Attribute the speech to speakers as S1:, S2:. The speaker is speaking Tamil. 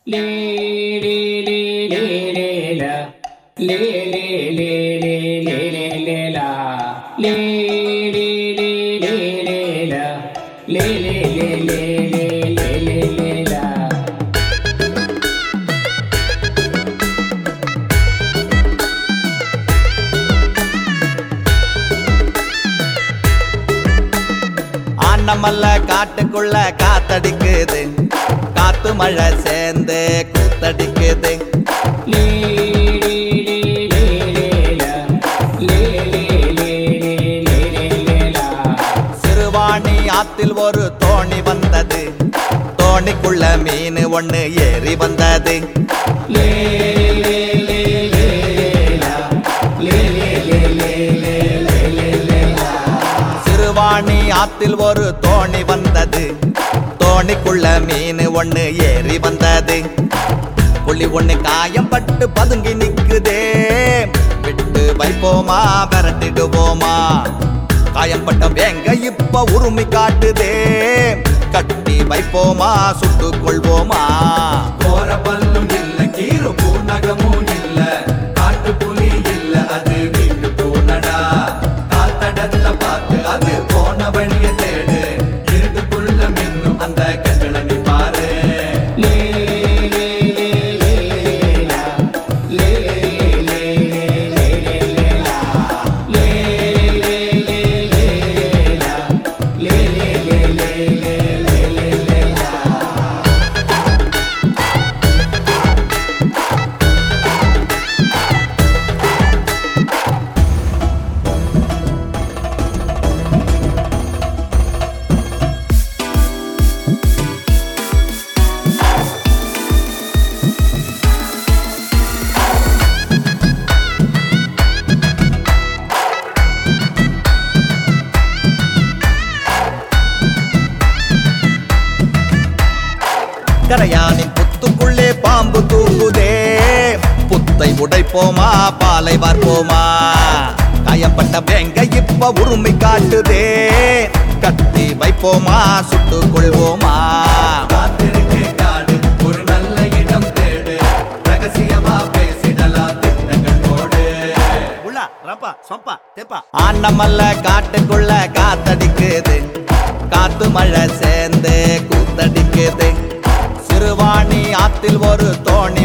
S1: லே லே லே லே லே லா. லே லே லே லே லே லே லே லா. லே லே லே லே லே லா. லே லே லே லே லே லே லே லே லா.
S2: ஆனமல்ல காட்டுக்குள்ள காத்தடிக்குது காத்து மழை சேர்ந்து கூத்தடிக்குது
S1: லே லே லே லே லே லா. லே லே லே லே லே லே லே லா.
S2: சிறுவாணி ஆத்தில் ஒரு தோணி வந்தது தோணிக்குள்ள மீன் ஒண்ணு ஏறி வந்தது
S1: லே லே லே லே லே லா. லே லே லே லே லே லே லே லே லா.
S2: சிறுவாணி ஆத்தில் ஒரு தோணி வந்தது தோணிக்குள்ள மீன் ஒண்ணு ஏறி வந்தது புள்ளி ஒண்ணு காயம் பட்டு பதுங்கி நிக்குதே விட்டு வைப்போமா விரட்டிடுவோமா காயம்பட்ட வேங்க இப்ப உரிமை காட்டுதே கட்டி வைப்போமா சுட்டுக் கொள்வோமா
S3: கோர பல்லும் இல்ல கீரு பூநகமும் இல்ல காட்டு புலி இல்ல அது வீட்டு பூனடா காத்தடத்த பார்த்து அது போன வழிய தேடு இருட்டுக்குள்ள மின்னும் அந்த கண்களை நீ பாரு
S1: லே லே லே லே லே லா. லே லே லே லே லே லே லா. லே லே லே லே லா. லே லே லே லே லே லே லே லே லா.
S2: கரையானின் புத்துக்குள்ளே பாம்பு தூங்குதே புத்தை உடைப்போமா பாலை வார்ப்போமா காயப்பட்ட வேங்க இப்ப உரிமை காட்டுதே கட்டி வைப்போமா சுட்டுக் கொள்வோமா
S3: காத்திருக்கு காடு ஒரு நல்ல இடம் தேடு ரகசியமா பேசிடலாம் திட்டங்கள் போடு
S2: ஆண்டமல்ல காட்டுக்குள்ள காத்தடிக்குது காத்து மழை சேர்ந்து கூத்தடிக்குது சிறுவாணி ஆத்தில் ஒரு தோணி